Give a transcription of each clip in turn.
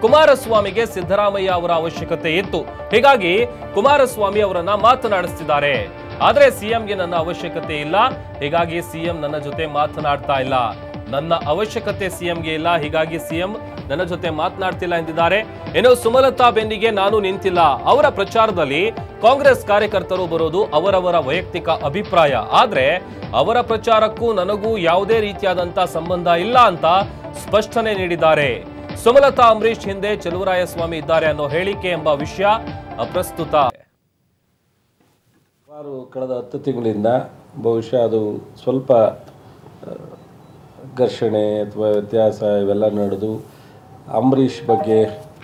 ಕುಮಾರಸ್ವಾಮಿಗೆ ಸಿದ್ದರಾಮಯ್ಯ ಅವರ ಅವಶ್ಯಕತೆ ಇತ್ತು ಹೀಗಾಗಿ ಕುಮಾರಸ್ವಾಮಿ ಅವರನ್ನ ಮಾತನಾಡಿಸ್ತಿದ್ದಾರೆ ಆದ್ರೆ ಸಿಎಂಗೆ ನನ್ನ ಅವಶ್ಯಕತೆ ಇಲ್ಲ ಹೀಗಾಗಿ ಸಿಎಂ ನನ್ನ ಜೊತೆ ಮಾತನಾಡ್ತಾ ಇಲ್ಲ ನನ್ನ ಅವಶ್ಯಕತೆ ಸಿಎಂಗೆ ಇಲ್ಲ ಹೀಗಾಗಿ ಸಿಎಂ ನನ್ನ ಜೊತೆ ಮಾತನಾಡ್ತಿಲ್ಲ ಎಂದಿದ್ದಾರೆ ಇನ್ನು ಸುಮಲತಾ ಬೆನ್ನಿಗೆ ನಾನು ನಿಂತಿಲ್ಲ ಅವರ ಪ್ರಚಾರದಲ್ಲಿ ಕಾಂಗ್ರೆಸ್ ಕಾರ್ಯಕರ್ತರು ಬರೋದು ಅವರವರ ವೈಯಕ್ತಿಕ ಅಭಿಪ್ರಾಯ ಆದ್ರೆ ಅವರ ಪ್ರಚಾರಕ್ಕೂ ನನಗೂ ಯಾವುದೇ ರೀತಿಯಾದಂತ ಸಂಬಂಧ ಇಲ್ಲ ಅಂತ ಸ್ಪಷ್ಟನೆ ನೀಡಿದ್ದಾರೆ ಸುಮಲತಾ ಅಂಬರೀಶ್ ಹಿಂದೆ ಚಲುವರಾಯಸ್ವಾಮಿ ಇದ್ದಾರೆ ಅನ್ನೋ ಹೇಳಿಕೆ ಎಂಬ ವಿಷಯ ಅಪ್ರಸ್ತುತ ಸುಮಾರು ಕಳೆದ ಹತ್ತು ತಿಂಗಳಿಂದ ಬಹುಶಃ ಅದು ಸ್ವಲ್ಪ ಆ, ಘರ್ಷಣೆ ಅಥವಾ ವ್ಯತ್ಯಾಸ ಇವೆಲ್ಲ ನಡೆದು ಅಂಬರೀಷ್ ಬಗ್ಗೆ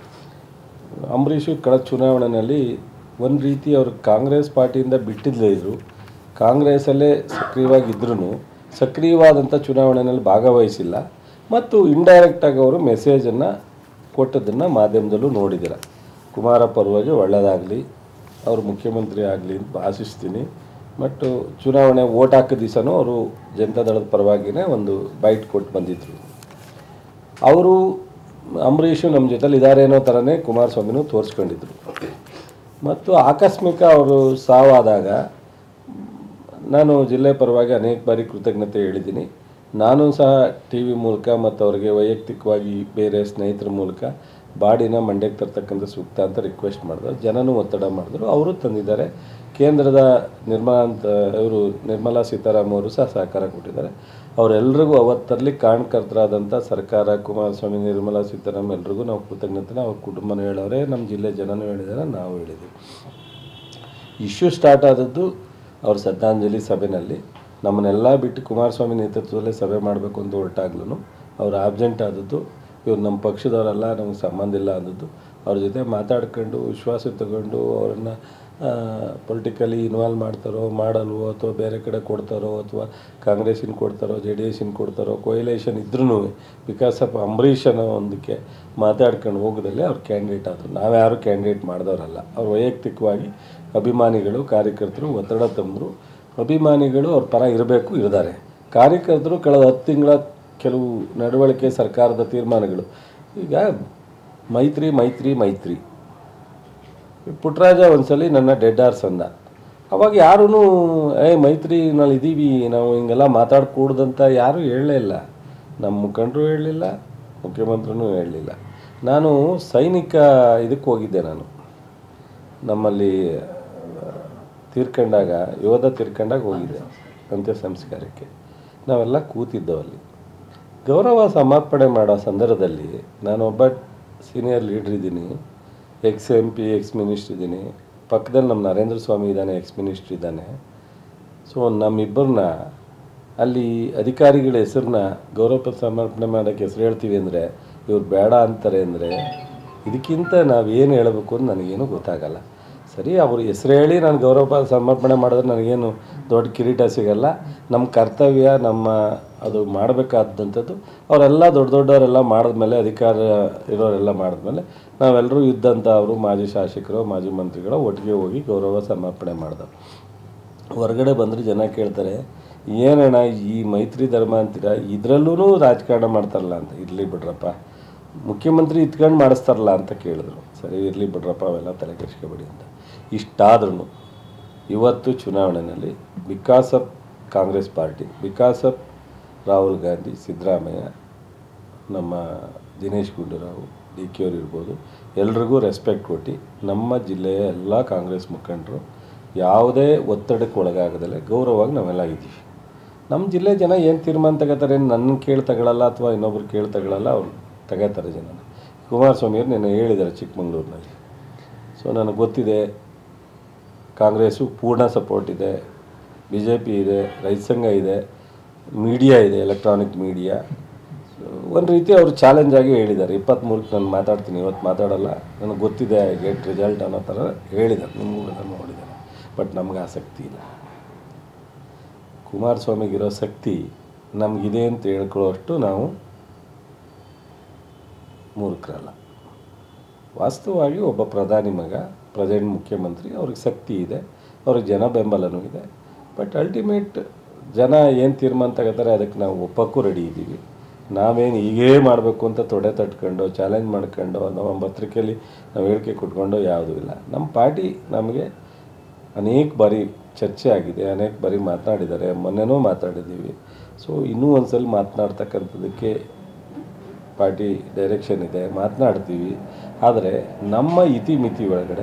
ಅಂಬರೀಷು ಕಳೆದ ಚುನಾವಣೆಯಲ್ಲಿ ಒಂದು ರೀತಿ ಅವರು ಕಾಂಗ್ರೆಸ್ ಪಾರ್ಟಿಯಿಂದ ಬಿಟ್ಟಿದ್ದೇ ಇದ್ದರು ಕಾಂಗ್ರೆಸ್ಸಲ್ಲೇ ಸಕ್ರಿಯವಾಗಿದ್ದರೂ ಸಕ್ರಿಯವಾದಂಥ ಚುನಾವಣೆಯಲ್ಲಿ ಭಾಗವಹಿಸಿಲ್ಲ ಮತ್ತು ಇಂಡೈರೆಕ್ಟಾಗಿ ಅವರು ಮೆಸೇಜನ್ನು ಕೊಟ್ಟದ್ದನ್ನು ಮಾಧ್ಯಮದಲ್ಲೂ ನೋಡಿದ್ದೀರ ಕುಮಾರ ಪರವಾಗಿ ಒಳ್ಳೆಯದಾಗಲಿ ಅವರು ಮುಖ್ಯಮಂತ್ರಿ ಆಗಲಿ ಅಂತ ಆಶಿಸ್ತೀನಿ ಮತ್ತು ಚುನಾವಣೆ ಓಟ್ ಹಾಕಿದ ದಿವಸನೂ ಅವರು ಜನತಾದಳದ ಪರವಾಗಿಯೇ ಒಂದು ಬೈಟ್ ಕೊಟ್ಟು ಬಂದಿದ್ದರು ಅವರು ಅಂಬರೀಷು ನಮ್ಮ ಜೊತೆಲಿ ಇದ್ದಾರೆ ಅನ್ನೋ ಥರನೇ ಕುಮಾರಸ್ವಾಮಿನೂ ತೋರಿಸ್ಕೊಂಡಿದ್ರು ಮತ್ತು ಆಕಸ್ಮಿಕ ಅವರು ಸಾವಾದಾಗ ನಾನು ಜಿಲ್ಲೆ ಪರವಾಗಿ ಅನೇಕ ಬಾರಿ ಕೃತಜ್ಞತೆ ಹೇಳಿದ್ದೀನಿ ನಾನು ಸಹ ಟಿ ವಿ ಮೂಲಕ ಮತ್ತು ಅವರಿಗೆ ವೈಯಕ್ತಿಕವಾಗಿ ಬೇರೆ ಸ್ನೇಹಿತರ ಮೂಲಕ ಬಾಡಿನ ಮಂಡ್ಯಕ್ಕೆ ತರ್ತಕ್ಕಂಥ ಸೂಕ್ತ ಅಂತ ರಿಕ್ವೆಸ್ಟ್ ಮಾಡಿದ್ರು ಜನನೂ ಒತ್ತಡ ಮಾಡಿದ್ರು ಅವರು ತಂದಿದ್ದಾರೆ ಕೇಂದ್ರದ ನಿರ್ಮಲಾ ಅಂತ ಇವರು ನಿರ್ಮಲಾ ಸೀತಾರಾಮ್ ಅವರು ಸಹ ಸಹಕಾರ ಕೊಟ್ಟಿದ್ದಾರೆ ಅವರೆಲ್ಲರಿಗೂ ಅವತ್ತರಲ್ಲಿ ಕಾರಣಕರ್ತರಾದಂಥ ಸರ್ಕಾರ ಕುಮಾರಸ್ವಾಮಿ ನಿರ್ಮಲಾ ಸೀತಾರಾಮ್ ಎಲ್ರಿಗೂ ನಾವು ಕೃತಜ್ಞತೆನ ಅವ್ರ ಕುಟುಂಬನೂ ಹೇಳೋರೆ ನಮ್ಮ ಜಿಲ್ಲೆ ಜನನೂ ಹೇಳಿದ್ದಾರೆ ನಾವು ಹೇಳಿದ್ದೀವಿ ಇಶ್ಯೂ ಸ್ಟಾರ್ಟ್ ಆದದ್ದು ಅವ್ರ ಶ್ರದ್ಧಾಂಜಲಿ ಸಭೆಯಲ್ಲಿ ನಮ್ಮನ್ನೆಲ್ಲ ಬಿಟ್ಟು ಕುಮಾರಸ್ವಾಮಿ ನೇತೃತ್ವದಲ್ಲೇ ಸಭೆ ಮಾಡಬೇಕು ಅಂತ ಹೊರಟಾಗ್ಲೂ ಅವ್ರು ಆಬ್ಸೆಂಟ್ ಆದದ್ದು ಇವ್ರು ನಮ್ಮ ಪಕ್ಷದವರೆಲ್ಲ ನಮ್ಗೆ ಸಂಬಂಧ ಇಲ್ಲ ಅಂದದ್ದು ಅವ್ರ ಜೊತೆ ಮಾತಾಡ್ಕೊಂಡು ವಿಶ್ವಾಸ ತಗೊಂಡು ಅವರನ್ನು ಪೊಲಿಟಿಕಲಿ ಇನ್ವಾಲ್ವ್ ಮಾಡ್ತಾರೋ ಮಾಡಲ್ವೋ ಅಥವಾ ಬೇರೆ ಕಡೆ ಕೊಡ್ತಾರೋ ಅಥವಾ ಕಾಂಗ್ರೆಸ್ಸಿನ ಕೊಡ್ತಾರೋ ಜೆ ಡಿ ಎಸ್ಸಿನ ಕೊಡ್ತಾರೋ ಕೊಯ್ಲೇಷನ್ ಇದ್ರೂ ಬಿಕಾಸ್ ಆಫ್ ಅಂಬರೀಷ್ ಅನ್ನೋ ಒಂದಕ್ಕೆ ಮಾತಾಡ್ಕೊಂಡು ಹೋಗೋದಲ್ಲೇ ಅವ್ರು ಕ್ಯಾಂಡಿಡೇಟ್ ಆದರು ನಾವ್ಯಾರು ಕ್ಯಾಂಡಿಡೇಟ್ ಮಾಡಿದವರಲ್ಲ ಅವ್ರು ವೈಯಕ್ತಿಕವಾಗಿ ಅಭಿಮಾನಿಗಳು ಕಾರ್ಯಕರ್ತರು ಒತ್ತಡ ತಂದರು ಅಭಿಮಾನಿಗಳು ಅವ್ರ ಪರ ಇರಬೇಕು ಇದ್ದಾರೆ ಕಾರ್ಯಕರ್ತರು ಕಳೆದ ಹತ್ತು ತಿಂಗಳ ಕೆಲವು ನಡವಳಿಕೆ ಸರ್ಕಾರದ ತೀರ್ಮಾನಗಳು ಈಗ ಮೈತ್ರಿ ಮೈತ್ರಿ ಮೈತ್ರಿ ಪುಟ್ಟರಾಜ ಒಂದ್ಸಲಿ ನನ್ನ ಡೆಡ್ ಆರ್ಸ್ ಅಂದ ಅವಾಗ ಯಾರೂ ಏ ಮೈತ್ರಿನಲ್ಲಿ ಇದ್ದೀವಿ ನಾವು ಹಿಂಗೆಲ್ಲ ಮಾತಾಡ್ಕೂಡ್ದಂತ ಯಾರೂ ಹೇಳಲೇ ಇಲ್ಲ ನಮ್ಮ ಮುಖಂಡರು ಹೇಳಲಿಲ್ಲ ಮುಖ್ಯಮಂತ್ರಿನೂ ಹೇಳಲಿಲ್ಲ ನಾನು ಸೈನಿಕ ಇದಕ್ಕೆ ಹೋಗಿದ್ದೆ ನಾನು ನಮ್ಮಲ್ಲಿ ತೀರ್ಕೊಂಡಾಗ ಯೋಧ ತೀರ್ಕೊಂಡಾಗ ಹೋಗಿದ್ದೆ ಅಂತ್ಯ ಸಂಸ್ಕಾರಕ್ಕೆ ನಾವೆಲ್ಲ ಕೂತಿದ್ದವಲ್ಲಿ ಗೌರವ ಸಮರ್ಪಣೆ ಮಾಡೋ ಸಂದರ್ಭದಲ್ಲಿ ನಾನೊಬ್ಬ ಸೀನಿಯರ್ ಲೀಡ್ರ್ ಇದ್ದೀನಿ X M P X minister ಇದ್ದೀನಿ ಪಕ್ಕದಲ್ಲಿ ನಮ್ಮ ನರೇಂದ್ರ ಸ್ವಾಮಿ ಇದ್ದಾನೆ ಎಕ್ಸ್ ಮಿನಿಸ್ಟ್ರ್ ಇದ್ದಾನೆ ಸೊ ನಮ್ಮಿಬ್ಬರನ್ನ ಅಲ್ಲಿ ಅಧಿಕಾರಿಗಳ ಹೆಸರನ್ನ ಗೌರವ ಸಮರ್ಪಣೆ ಮಾಡೋಕ್ಕೆ ಹೆಸರು ಹೇಳ್ತೀವಿ ಅಂದರೆ ಇವ್ರು ಬೇಡ ಅಂತಾರೆ ಅಂದರೆ ಇದಕ್ಕಿಂತ ನಾವೇನು ಹೇಳಬೇಕು ಅಂತ ನನಗೇನು ಗೊತ್ತಾಗಲ್ಲ ಸರಿ ಅವ್ರ ಹೆಸರು ಹೇಳಿ ನಾನು ಗೌರವ ಸಮರ್ಪಣೆ ಮಾಡಿದ್ರೆ ನನಗೇನು ದೊಡ್ಡ ಕಿರೀಟ ಸಿಗಲ್ಲ ನಮ್ಮ ಕರ್ತವ್ಯ ನಮ್ಮ ಅದು ಮಾಡಬೇಕಾದಂಥದ್ದು ಅವರೆಲ್ಲ ದೊಡ್ಡ ದೊಡ್ಡವರೆಲ್ಲ ಮಾಡಿದ್ಮೇಲೆ ಅಧಿಕಾರ ಇರೋರೆಲ್ಲ ಮಾಡಿದ್ಮೇಲೆ ನಾವೆಲ್ಲರೂ ಇದ್ದಂಥ ಅವರು ಮಾಜಿ ಶಾಸಕರು ಮಾಜಿ ಮಂತ್ರಿಗಳು ಒಟ್ಟಿಗೆ ಹೋಗಿ ಗೌರವ ಸಮರ್ಪಣೆ ಮಾಡಿದವು ಹೊರಗಡೆ ಬಂದರೆ ಜನ ಕೇಳ್ತಾರೆ ಏನಣ್ಣ ಈ ಮೈತ್ರಿ ಧರ್ಮ ಅಂತೀರ ಇದರಲ್ಲೂ ರಾಜಕಾರಣ ಮಾಡ್ತಾರಲ್ಲ ಅಂತ ಇರಲಿ ಬಿಡ್ರಪ್ಪ ಮುಖ್ಯಮಂತ್ರಿ ಇತ್ಕೊಂಡು ಮಾಡಿಸ್ತಾರಲ್ಲ ಅಂತ ಕೇಳಿದ್ರು ಸರಿ ಇರಲಿ ಬಿಡ್ರಪ್ಪ ಅವೆಲ್ಲ ತಲೆ ಕೆಡಿಸ್ಕೊಬೇಡಿ ಅಂತ ಇಷ್ಟಾದ್ರೂ ಇವತ್ತು ಚುನಾವಣೆಯಲ್ಲಿ because of Congress party because of Rahul Gandhi Siddaramaiah ನಮ್ಮ ದಿನೇಶ್ ಗುಂಡೂರಾವ್ ಡಿ ಕೆ ಅವ್ರು ಇರ್ಬೋದು ಎಲ್ರಿಗೂ ರೆಸ್ಪೆಕ್ಟ್ ಕೊಟ್ಟು ನಮ್ಮ ಜಿಲ್ಲೆಯ ಎಲ್ಲ ಕಾಂಗ್ರೆಸ್ ಮುಖಂಡರು ಯಾವುದೇ ಒತ್ತಡಕ್ಕೆ ಒಳಗಾಗದಲ್ಲೇ ಗೌರವವಾಗಿ ನಾವೆಲ್ಲ ಇದ್ದೀವಿ ನಮ್ಮ ಜಿಲ್ಲೆ ಜನ ಏನು ತೀರ್ಮಾನ ತಗೋತಾರೆ ನನ್ನ ಕೇಳಿ ತಗೊಳ್ಳಲ್ಲ ಅಥವಾ ಇನ್ನೊಬ್ರು ಕೇಳಿ ತಗೊಳ್ಳಲ್ಲ ಅವ್ರು ತಗೋತಾರೆ ಜನ ಕುಮಾರಸ್ವಾಮಿಯವ್ರು ನಿನ್ನೆ ಹೇಳಿದ್ದಾರೆ ಚಿಕ್ಕಮಂಗ್ಳೂರಿನಲ್ಲಿ ಸೊ ನನಗೆ ಗೊತ್ತಿದೆ ಕಾಂಗ್ರೆಸ್ಸು ಪೂರ್ಣ ಸಪೋರ್ಟ್ ಇದೆ ಬಿ ಜೆ ಪಿ ಇದೆ ರೈತ ಸಂಘ ಇದೆ ಮೀಡಿಯಾ ಇದೆ ಎಲೆಕ್ಟ್ರಾನಿಕ್ ಮೀಡಿಯಾ ಒಂದು ರೀತಿ ಅವರು ಚಾಲೆಂಜ್ ಆಗಿ ಹೇಳಿದ್ದಾರೆ ಇಪ್ಪತ್ತ್ಮೂರಕ್ಕೆ ನಾನು ಮಾತಾಡ್ತೀನಿ ಇವತ್ತು ಮಾತಾಡಲ್ಲ ನನಗೆ ಗೊತ್ತಿದೆ ಗೆಟ್ ರಿಸಲ್ಟ್ ಅನ್ನೋ ಥರ ಹೇಳಿದ್ದಾರೆ ನಿಮಗೂ ಎಲ್ಲ ನೋಡಿದ್ದಾರೆ ಬಟ್ ನಮ್ಗೆ ಆಸಕ್ತಿ ಇಲ್ಲ ಕುಮಾರಸ್ವಾಮಿಗಿರೋ ಶಕ್ತಿ ನಮಗಿದೆ ಅಂತ ಹೇಳ್ಕೊಳ್ಳೋಷ್ಟು ನಾವು ಮೂರ್ಖರಲ್ಲ ವಾಸ್ತವವಾಗಿ ಒಬ್ಬ ಪ್ರಧಾನಿ ಮಗ ಪ್ರೆಸೆಂಟ್ ಮುಖ್ಯಮಂತ್ರಿ ಅವ್ರಿಗೆ ಶಕ್ತಿ ಇದೆ ಅವ್ರಿಗೆ ಜನ ಬೆಂಬಲನೂ ಇದೆ ಬಟ್ ಅಲ್ಟಿಮೇಟ್ ಜನ ಏನು ತೀರ್ಮಾನ ತಗೋತಾರೆ ಅದಕ್ಕೆ ನಾವು ಒಪ್ಪಕ್ಕೂ ರೆಡಿ ಇದ್ದೀವಿ ನಾವೇನು ಹೀಗೇ ಮಾಡಬೇಕು ಅಂತ ತೊಡೆ ತಟ್ಕೊಂಡು ಚಾಲೆಂಜ್ ಮಾಡ್ಕೊಂಡು ನಮ್ಮ ಪತ್ರಿಕೆಯಲ್ಲಿ ನಾವು ಹೇಳಿಕೆ ಕೊಟ್ಕೊಂಡು ಯಾವುದೂ ಇಲ್ಲ ನಮ್ಮ ಪಾರ್ಟಿ ನಮಗೆ ಅನೇಕ ಬಾರಿ ಚರ್ಚೆ ಆಗಿದೆ ಅನೇಕ ಬಾರಿ ಮಾತನಾಡಿದ್ದಾರೆ ಮೊನ್ನೆನೂ ಮಾತಾಡಿದ್ದೀವಿ ಸೊ ಇನ್ನೂ ಒಂದ್ಸಲ ಮಾತನಾಡ್ತಕ್ಕಂಥದ್ದಕ್ಕೆ ಪಾರ್ಟಿ ಡೈರೆಕ್ಷನ್ ಇದೆ ಮಾತನಾಡ್ತೀವಿ ಆದರೆ ನಮ್ಮ ಇತಿಮಿತಿ ಒಳಗಡೆ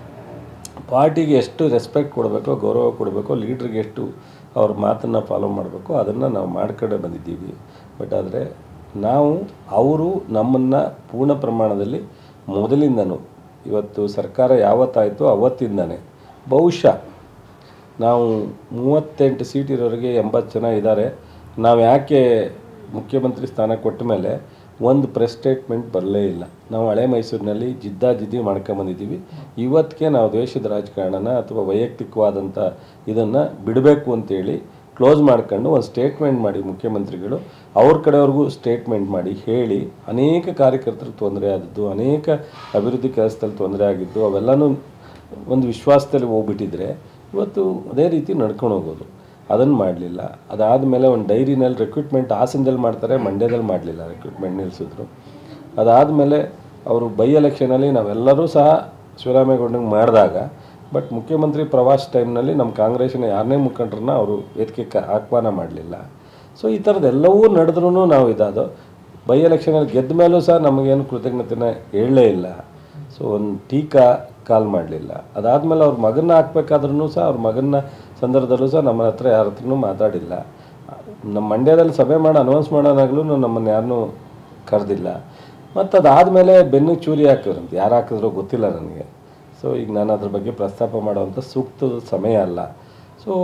ಪಾರ್ಟಿಗೆ ಎಷ್ಟು ರೆಸ್ಪೆಕ್ಟ್ ಕೊಡಬೇಕೋ ಗೌರವ ಕೊಡಬೇಕೋ ಲೀಡ್ರಿಗೆ ಎಷ್ಟು ಅವ್ರ ಮಾತನ್ನು ಫಾಲೋ ಮಾಡಬೇಕು ಅದನ್ನು ನಾವು ಮಾಡ್ಕೊಂಡೇ ಬಂದಿದ್ದೀವಿ ಬಟ್ ಆದರೆ ನಾವು ಅವರು ನಮ್ಮನ್ನು ಪೂರ್ಣ ಪ್ರಮಾಣದಲ್ಲಿ ಮೊದಲಿಂದನೂ ಇವತ್ತು ಸರ್ಕಾರ ಯಾವತ್ತಾಯಿತು ಅವತ್ತಿಂದನೇ ಬಹುಶಃ ನಾವು ಮೂವತ್ತೆಂಟು ಸೀಟ್ ಇರೋರಿಗೆ ಎಂಬತ್ತು ಜನ ಇದ್ದಾರೆ ನಾವು ಯಾಕೆ ಮುಖ್ಯಮಂತ್ರಿ ಸ್ಥಾನ ಕೊಟ್ಟ ಮೇಲೆ ಒಂದು ಪ್ರೆಸ್ ಸ್ಟೇಟ್ಮೆಂಟ್ ಬರಲೇ ಇಲ್ಲ ನಾವು ಹಳೆ ಮೈಸೂರಿನಲ್ಲಿ ಜಿದ್ದಾಜಿದ್ದಿ ಮಾಡ್ಕೊಂಬಂದಿದ್ದೀವಿ ಇವತ್ತಿಗೆ ನಾವು ದ್ವೇಷದ ರಾಜಕಾರಣನ ಅಥವಾ ವೈಯಕ್ತಿಕವಾದಂಥ ಇದನ್ನು ಬಿಡಬೇಕು ಅಂತೇಳಿ ಕ್ಲೋಸ್ ಮಾಡ್ಕೊಂಡು ಒಂದು ಸ್ಟೇಟ್ಮೆಂಟ್ ಮಾಡಿ ಮುಖ್ಯಮಂತ್ರಿಗಳು ಅವ್ರ ಕಡೆಯವ್ರಿಗೂ ಸ್ಟೇಟ್ಮೆಂಟ್ ಮಾಡಿ ಹೇಳಿ ಅನೇಕ ಕಾರ್ಯಕರ್ತರಿಗೆ ತೊಂದರೆ ಆದದ್ದು ಅನೇಕ ಅಭಿವೃದ್ಧಿ ಕೆಲಸದಲ್ಲಿ ತೊಂದರೆ ಆಗಿದ್ದು ಅವೆಲ್ಲನೂ ಒಂದು ವಿಶ್ವಾಸದಲ್ಲಿ ಹೋಗ್ಬಿಟ್ಟಿದ್ರೆ ಇವತ್ತು ಅದೇ ರೀತಿ ನಡ್ಕೊಂಡು ಹೋಗೋದು ಅದನ್ನು ಮಾಡಲಿಲ್ಲ ಅದಾದಮೇಲೆ ಒಂದು ಡೈರಿನಲ್ಲಿ ರಿಕ್ರೂಟ್ಮೆಂಟ್ ಹಾಸನದಲ್ಲಿ ಮಾಡ್ತಾರೆ ಮಂಡ್ಯದಲ್ಲಿ ಮಾಡಲಿಲ್ಲ ರಿಕ್ರೂಟ್ಮೆಂಟ್ ನಿಲ್ಲಿಸಿದ್ರು ಅದಾದಮೇಲೆ ಅವರು ಬೈ ಎಲೆಕ್ಷನಲ್ಲಿ ನಾವೆಲ್ಲರೂ ಸಹ ಶಿವರಾಮೇಗೌಡನಿಗೆ ಮಾಡಿದಾಗ ಬಟ್ ಮುಖ್ಯಮಂತ್ರಿ ಪ್ರವಾಸ ಟೈಮ್ನಲ್ಲಿ ನಮ್ಮ ಕಾಂಗ್ರೆಸ್ಸಿನ ಯಾರನ್ನೇ ಮುಖಂಡರನ್ನ ಅವರು ವೇದಿಕೆ ಆಹ್ವಾನ ಮಾಡಲಿಲ್ಲ ಸೊ ಈ ಥರದ್ದೆಲ್ಲವೂ ನಡೆದ್ರೂ ನಾವು ಇದಾದೋ ಬೈ ಎಲೆಕ್ಷನಲ್ಲಿ ಗೆದ್ದ ಮೇಲೂ ಸಹ ನಮಗೇನು ಕೃತಜ್ಞತೆನ ಹೇಳಲೇ ಇಲ್ಲ ಸೊ ಒಂದು ಟೀಕಾ ಕಾಲ್ ಮಾಡಲಿಲ್ಲ ಅದಾದಮೇಲೆ ಅವ್ರ ಮಗನ್ನ ಹಾಕ್ಬೇಕಾದ್ರೂ ಸಹ ಅವ್ರ ಮಗನ ಸಂದರ್ಭದಲ್ಲೂ ಸಹ ನಮ್ಮ ಹತ್ರ ಯಾರ ಹತ್ರನೂ ಮಾತಾಡಿಲ್ಲ ನಮ್ಮ ಮಂಡ್ಯದಲ್ಲಿ ಸಭೆ ಮಾಡಿ ಅನೌನ್ಸ್ ಮಾಡೋನಾಗಲೂ ನಮ್ಮನ್ನು ಯಾರನ್ನೂ ಕರೆದಿಲ್ಲ ಮತ್ತು ಅದಾದಮೇಲೆ ಬೆನ್ನಿಗೆ ಚೂರಿ ಹಾಕಿದ್ರಂತೆ ಯಾರು ಹಾಕಿದ್ರೋ ಗೊತ್ತಿಲ್ಲ ನನಗೆ ಸೊ ಈಗ ನಾನು ಅದ್ರ ಬಗ್ಗೆ ಪ್ರಸ್ತಾಪ ಮಾಡೋವಂಥ ಸೂಕ್ತ ಸಮಯ ಅಲ್ಲ ಸೊ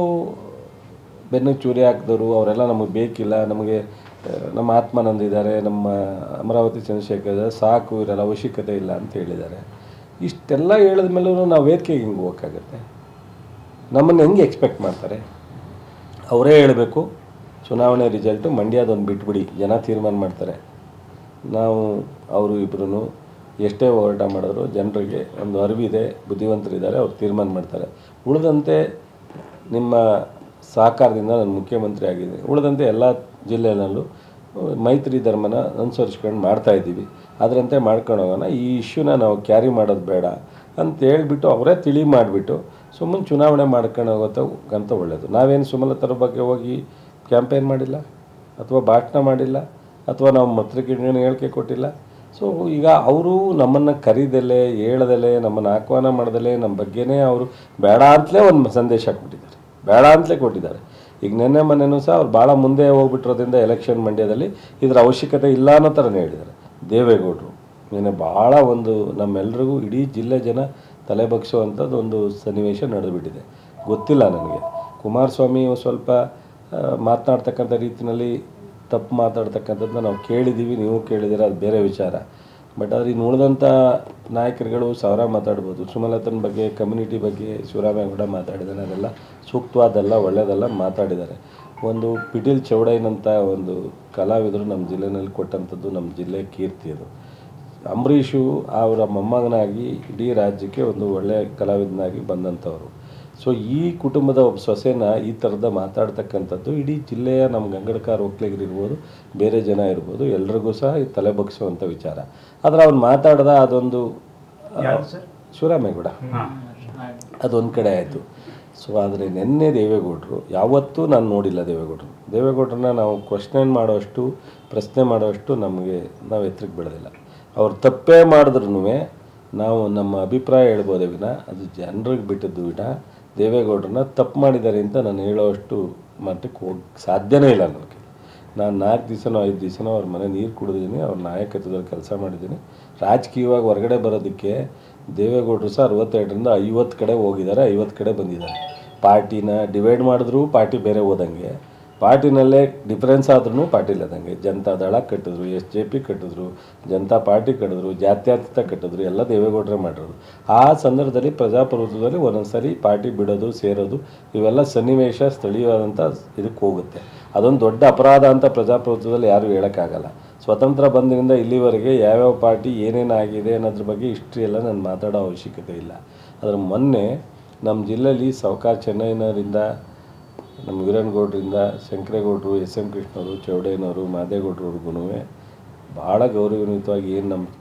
ಬೆನ್ನಿಗೆ ಚೂರಿ ಹಾಕಿದವರು ಅವರೆಲ್ಲ ನಮಗೆ ಬೇಕಿಲ್ಲ ನಮಗೆ ಆ, ನಮ್ಮ ಆತ್ಮಾನಂದ ಇದ್ದಾರೆ ನಮ್ಮ ಅಮರಾವತಿ ಚಂದ್ರಶೇಖರ್ ಇದ್ದಾರೆ ಸಾಕು ಇವರೆಲ್ಲ ಅವಶ್ಯಕತೆ ಇಲ್ಲ ಅಂತ ಹೇಳಿದ್ದಾರೆ ಇಷ್ಟೆಲ್ಲ ಹೇಳಿದ ಮೇಲೂ ನಾವು ವೇದಿಕೆಗೆ ಹಿಂಗೆ ಹೋಗೋಕ್ಕಾಗತ್ತೆ ನಮ್ಮನ್ನು ಹೆಂಗೆ ಎಕ್ಸ್ಪೆಕ್ಟ್ ಮಾಡ್ತಾರೆ ಅವರೇ ಹೇಳಬೇಕು ಚುನಾವಣೆ ರಿಸಲ್ಟು ಮಂಡ್ಯದೊಂದು ಬಿಟ್ಬಿಡಿ ಜನ ತೀರ್ಮಾನ ಮಾಡ್ತಾರೆ ನಾವು ಅವರು ಇಬ್ಬರೂ ಎಷ್ಟೇ ಹೋರಾಟ ಮಾಡಿದ್ರು ಜನರಿಗೆ ಒಂದು ಅರಿವಿದೆ ಬುದ್ಧಿವಂತರಿದ್ದಾರೆ ಅವ್ರು ತೀರ್ಮಾನ ಮಾಡ್ತಾರೆ ಉಳಿದಂತೆ ನಿಮ್ಮ ಸಹಕಾರದಿಂದ ನಾನು ಮುಖ್ಯಮಂತ್ರಿ ಆಗಿದ್ದೀನಿ ಉಳಿದಂತೆ ಎಲ್ಲ ಜಿಲ್ಲೆನಲ್ಲೂ ಮೈತ್ರಿ ಧರ್ಮನ ಅನುಸರಿಸ್ಕೊಂಡು ಮಾಡ್ತಾ ಇದ್ದೀವಿ ಅದರಂತೆ ಮಾಡ್ಕೊಂಡು ಹೋಗೋಣ ಈ ಇಶ್ಯೂನ ನಾವು ಕ್ಯಾರಿ ಮಾಡೋದು ಬೇಡ ಅಂತ ಹೇಳ್ಬಿಟ್ಟು ಅವರೇ ತಿಳಿ ಮಾಡಿಬಿಟ್ಟು ಸುಮ್ಮನೆ ಚುನಾವಣೆ ಮಾಡ್ಕೊಂಡು ಹೋಗೋತ ಅಂತ ಒಳ್ಳೆಯದು ನಾವೇನು ಸುಮಲತರ ಬಗ್ಗೆ ಹೋಗಿ ಕ್ಯಾಂಪೇನ್ ಮಾಡಿಲ್ಲ ಅಥವಾ ಭಾಷಣ ಮಾಡಿಲ್ಲ ಅಥವಾ ನಾವು ಪತ್ರಿಕೆಗಳನ್ನ ಹೇಳಿಕೆ ಕೊಟ್ಟಿಲ್ಲ ಸೊ ಈಗ ಅವರು ನಮ್ಮನ್ನು ಕರೀದಲೆ ಹೇಳದಲೆ ನಮ್ಮನ್ನು ಆಹ್ವಾನ ಮಾಡ್ದಲೆ ನಮ್ಮ ಬಗ್ಗೆನೇ ಅವರು ಬೇಡ ಅಂತಲೇ ಒಂದು ಸಂದೇಶ ಕೊಟ್ಟಿದ್ದಾರೆ ಬೇಡ ಅಂತಲೇ ಕೊಟ್ಟಿದ್ದಾರೆ ಈಗ ನಿನ್ನೆ ಮೊನ್ನೆನೂ ಸಹ ಅವ್ರು ಭಾಳ ಮುಂದೆ ಹೋಗ್ಬಿಟ್ಟಿರೋದ್ರಿಂದ ಎಲೆಕ್ಷನ್ ಮಂಡ್ಯದಲ್ಲಿ ಇದರ ಅವಶ್ಯಕತೆ ಇಲ್ಲ ಅನ್ನೋ ಥರನೇ ಹೇಳಿದ್ದಾರೆ ದೇವೇಗೌಡರು ನಿನ್ನೆ ಭಾಳ ಒಂದು ನಮ್ಮೆಲ್ರಿಗೂ ಇಡೀ ಜಿಲ್ಲೆ ಜನ ತಲೆ ಬಗ್ಸುವಂಥದ್ದು ಒಂದು ಸನ್ನಿವೇಶ ನಡೆದುಬಿಟ್ಟಿದೆ ಗೊತ್ತಿಲ್ಲ ನನಗೆ ಕುಮಾರಸ್ವಾಮಿ ಒಂದ್ ಸ್ವಲ್ಪ ಆ, ಮಾತನಾಡ್ತಕ್ಕಂಥ ರೀತಿಯಲ್ಲಿ ತಪ್ಪು ಮಾತಾಡ್ತಕ್ಕಂಥದ್ದನ್ನ ನಾವು ಕೇಳಿದ್ದೀವಿ ನೀವು ಕೇಳಿದ್ದೀರ ಅದು ಬೇರೆ ವಿಚಾರ ಬಟ್ ಆದರೆ ಇನ್ನು ಉಳಿದಂಥ ನಾಯಕರುಗಳು ಸಾವಿರ ಮಾತಾಡ್ಬೋದು ಸುಮಲತನ ಬಗ್ಗೆ ಕಮ್ಯುನಿಟಿ ಬಗ್ಗೆ ಶಿವರಾಮೇಗೌಡ ಮಾತಾಡಿದ್ದಾನೆ ಅದೆಲ್ಲ ಸೂಕ್ತವಾದಲ್ಲ ಒಳ್ಳೆಯದಲ್ಲ ಮಾತಾಡಿದ್ದಾರೆ ಒಂದು ಪಿಟೀಲ್ ಚೌಡಯ್ಯನಂಥ ಒಂದು ಕಲಾವಿದರು ನಮ್ಮ ಜಿಲ್ಲೆನಲ್ಲಿ ಕೊಟ್ಟಂಥದ್ದು ನಮ್ಮ ಜಿಲ್ಲೆ ಕೀರ್ತಿ ಅದು ಅಂಬರೀಷು ಅವರ ಮೊಮ್ಮಗನಾಗಿ ಇಡೀ ರಾಜ್ಯಕ್ಕೆ ಒಂದು ಒಳ್ಳೆಯ ಕಲಾವಿದನಾಗಿ ಬಂದಂಥವ್ರು ಸೊ ಈ ಕುಟುಂಬದ ಒಬ್ಬ ಸೊಸೆನ ಈ ಥರದ ಮಾತಾಡ್ತಕ್ಕಂಥದ್ದು ಇಡೀ ಜಿಲ್ಲೆಯ ನಮ್ಮ ಗಂಗಡಕಾರ ಒಕ್ಕಲಿಗರಿರ್ಬೋದು ಬೇರೆ ಜನ ಇರ್ಬೋದು ಎಲ್ರಿಗೂ ಸಹ ಈ ತಲೆ ಬಗ್ಸುವಂಥ ವಿಚಾರ ಆದರೆ ಅವ್ನು ಮಾತಾಡ್ದ ಅದೊಂದು ಶಿವರಾಮೇಗೌಡ ಅದೊಂದು ಕಡೆ ಆಯಿತು ಸೊ ಆದರೆ ನಿನ್ನೆ ದೇವೇಗೌಡರು ಯಾವತ್ತೂ ನಾನು ನೋಡಿಲ್ಲ ದೇವೇಗೌಡರು ದೇವೇಗೌಡರನ್ನ ನಾವು ಕ್ವಶನ್ ಮಾಡೋಷ್ಟು ಪ್ರಶ್ನೆ ಮಾಡೋಷ್ಟು ನಮಗೆ ನಾವು ಎತ್ತರಕ್ಕೆ ಬೆಳೆದಿಲ್ಲ ಅವ್ರು ತಪ್ಪೇ ಮಾಡಿದ್ರು ನಾವು ನಮ್ಮ ಅಭಿಪ್ರಾಯ ಹೇಳ್ಬೋದೇ ವಿನ ಅದು ಜನರಿಗೆ ಬಿಟ್ಟದ್ದು ವಿನ ದೇವೇಗೌಡರನ್ನ ತಪ್ಪು ಮಾಡಿದ್ದಾರೆ ಅಂತ ನಾನು ಹೇಳೋಷ್ಟು ಮಟ್ಟಕ್ಕೆ ಹೋಗಿ ಸಾಧ್ಯನೇ ಇಲ್ಲ ನನಗೆ ನಾನು ನಾಲ್ಕು ದಿವಸನೋ ಐದು ದಿವಸನೋ ಅವ್ರ ಮನೆ ನೀರು ಕುಡಿದಿದ್ದೀನಿ ಅವ್ರ ನಾಯಕತ್ವದಲ್ಲಿ ಕೆಲಸ ಮಾಡಿದ್ದೀನಿ ರಾಜಕೀಯವಾಗಿ ಹೊರಗಡೆ ಬರೋದಕ್ಕೆ ದೇವೇಗೌಡರು ಸಹ ಅರವತ್ತೆರಡರಿಂದ ಐವತ್ತು ಕಡೆ ಹೋಗಿದ್ದಾರೆ ಐವತ್ತು ಕಡೆ ಬಂದಿದ್ದಾರೆ ಪಾರ್ಟಿನ ಡಿವೈಡ್ ಮಾಡಿದ್ರು ಪಾರ್ಟಿ ಬೇರೆ ಹೋದಂಗೆ ಪಾರ್ಟಿನಲ್ಲೇ ಡಿಫ್ರೆನ್ಸ್ ಆದ್ರೂ ಪಾರ್ಟಿ ಇಲ್ಲದಂಗೆ ಜನತಾ ದಳ ಕಟ್ಟಿದ್ರು ಎಸ್ ಜೆ ಪಿ ಕಟ್ಟಿದ್ರು ಜನತಾ ಪಾರ್ಟಿ ಕಟ್ಟಿದ್ರು ಜಾತ್ಯತೀತ ಕಟ್ಟಿದ್ರು ಎಲ್ಲ ದೇವೇಗೌಡರೇ ಮಾಡಿರೋದು ಆ ಸಂದರ್ಭದಲ್ಲಿ ಪ್ರಜಾಪ್ರಭುತ್ವದಲ್ಲಿ ಒಂದೊಂದು ಸರಿ ಪಾರ್ಟಿ ಬಿಡೋದು ಸೇರೋದು ಇವೆಲ್ಲ ಸನ್ನಿವೇಶ ಸ್ಥಳೀಯವಾದಂಥ ಇದಕ್ಕೆ ಹೋಗುತ್ತೆ ಅದೊಂದು ದೊಡ್ಡ ಅಪರಾಧ ಅಂತ ಪ್ರಜಾಪ್ರಭುತ್ವದಲ್ಲಿ ಯಾರೂ ಹೇಳೋಕ್ಕಾಗಲ್ಲ ಸ್ವತಂತ್ರ ಬಂದಿನಿಂದ ಇಲ್ಲಿವರೆಗೆ ಯಾವ್ಯಾವ ಪಾರ್ಟಿ ಏನೇನು ಆಗಿದೆ ಅನ್ನೋದ್ರ ಬಗ್ಗೆ ಹಿಸ್ಟ್ರಿ ಎಲ್ಲ ನಾನು ಮಾತಾಡೋ ಅವಶ್ಯಕತೆ ಇಲ್ಲ ಅದರ ಮೊನ್ನೆ ನಮ್ಮ ಜಿಲ್ಲೆಯಲ್ಲಿ ಸಾವ್ಕಾರ್ ಚೆನ್ನೈನರಿಂದ ನಮ್ಮ ವೀರನಗೌಡರಿಂದ ಶಂಕರೇಗೌಡರು ಎಸ್ ಎಂ ಕೃಷ್ಣವರು ಚೌಡಯ್ಯನವರು ಮಾದೇಗೌಡರವ್ರಿಗೂ ಭಾಳ ಗೌರವಾನ್ವಿತವಾಗಿ ಏನು ನಮ್ಮ